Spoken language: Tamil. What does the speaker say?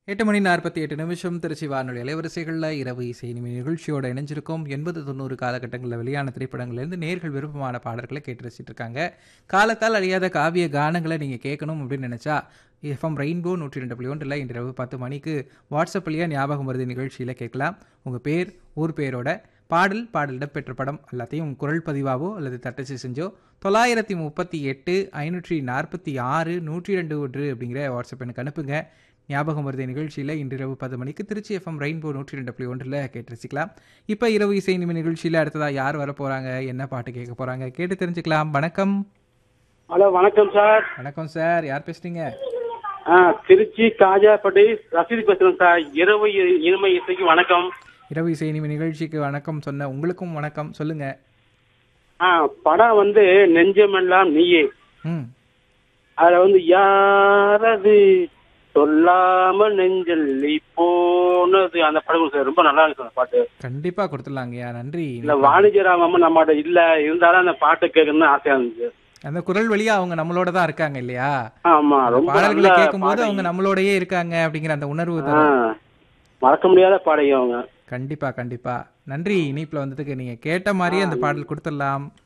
எட்டு மணி நாற்பத்தி எட்டு நிமிஷம் திருச்சி வானொலி அலைவரிசைகளில் இரவு இசை இனிமை நிகழ்ச்சியோட இணைஞ்சிருக்கோம் எண்பது தொண்ணூறு காலகட்டங்களில் வெளியான திரைப்படங்கள்லேருந்து நேர்கள் விருப்பமான பாடல்களை கேட்டு ரசிச்சிட்டு இருக்காங்க காலத்தால் அழியாத காவிய கானங்களை நீங்கள் கேட்கணும் அப்படின்னு நினச்சா எஃப்எம் ரெயின்போ நூற்றி ரெண்டு புள்ளி ஒன்றில் இன்று இரவு பத்து மணிக்கு வாட்ஸ்அப்லேயே ஞாபகம் வருது நிகழ்ச்சியில் கேட்கலாம் உங்கள் பேர் ஊர் பேரோட பாடல் பாடல் இடம்பெற்ற படம் எல்லாத்தையும் குரல் பதிவாவோ அல்லது தட்டச்சு செஞ்சோ தொள்ளாயிரத்தி முப்பத்தி எட்டு ஐநூற்றி நாற்பத்தி ஆறு நூற்றி ரெண்டு ஒன்று அப்படிங்கிற வாட்ஸ்அப் எனக்கு அனுப்புங்க ஞாபகம் வருது நிகழ்ச்சியில் இன்று இரவு பத்து மணிக்கு திருச்சி எஃப்எம் ரெயின்போ நூற்றி ரெண்டு புள்ளி ஒன்றில் கேட்டு ரசிக்கலாம் இப்போ இரவு இசை இனிமே நிகழ்ச்சியில் அடுத்ததாக யார் வர போகிறாங்க என்ன பாட்டு கேட்க போகிறாங்க கேட்டு தெரிஞ்சுக்கலாம் வணக்கம் ஹலோ வணக்கம் சார் வணக்கம் சார் யார் பேசுறீங்க ஆ திருச்சி காஜாப்பட்டி ரசீது பேசுறேன் சார் இரவு இ- இனிமை இசைக்கு வணக்கம் இரவு இசை இனிமே நிகழ்ச்சிக்கு வணக்கம் சொன்ன உங்களுக்கும் வணக்கம் சொல்லுங்க ஆ படம் வந்து நெஞ்சமெல்லாம் நீயே ம் அதுல வந்து யாரது சொல்லாம நெஞ்சல் நீ போனது அந்த படம் சார் ரொம்ப நல்லா இருக்கு அந்த பாட்டு கண்டிப்பாக கொடுத்துடலாங்கய்யா நன்றி இல்ல வாணிஜராமன் நம்மகிட்ட இல்ல இருந்தாலும் அந்த பாட்டு கேட்கணும்னு ஆசையா இருந்துச்சு அந்த குரல் வழியா அவங்க நம்மளோட தான் இருக்காங்க இல்லையா ஆமா ரொம்ப பாடல்களை நல்ல கேட்கும்போது பாடகி. அவங்க நம்மளோடயே இருக்காங்க அப்படிங்கிற அந்த உணர்வு ஆ, தரும் மறக்க முடியாத பாடகி அவங்க கண்டிப்பா கண்டிப்பா நன்றி இனிப்புல வந்ததுக்கு நீங்க கேட்ட மாதிரியே அந்த பாடல் கொடுத்துடலாம்